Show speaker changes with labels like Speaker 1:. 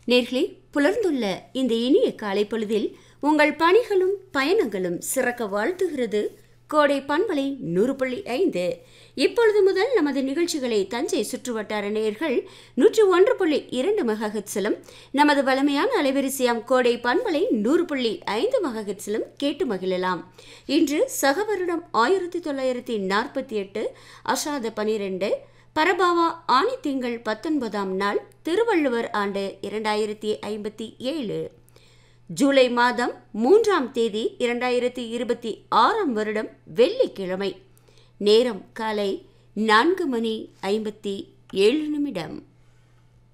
Speaker 1: நேர்களே புலர்ந்துள்ள இந்த இனிய காலை பொழுதில் உங்கள் பணிகளும் பயணங்களும் சிறக்க வாழ்த்துகிறது கோடை பண்பலை நூறு புள்ளி ஐந்து இப்பொழுது முதல் நமது நிகழ்ச்சிகளை தஞ்சை சுற்றுவட்டார நேயர்கள் நூற்றி ஒன்று புள்ளி இரண்டு மெகாஹெட்ஸிலும் நமது வலிமையான அலைவரிசையாம் கோடை பண்பலை நூறு புள்ளி ஐந்து மெகாஹெட்ஸிலும் கேட்டு மகிழலாம் இன்று சகவருடம் ஆயிரத்தி தொள்ளாயிரத்தி நாற்பத்தி எட்டு அஷாத பனிரெண்டு பரபாவா ஆணி திங்கள் பத்தொன்பதாம் நாள் திருவள்ளுவர் ஆண்டு இரண்டாயிரத்தி ஐம்பத்தி ஏழு ஜூலை மாதம் மூன்றாம் தேதி இரண்டாயிரத்தி இருபத்தி ஆறாம் வருடம் வெள்ளிக்கிழமை நேரம் காலை நான்கு மணி ஐம்பத்தி ஏழு நிமிடம்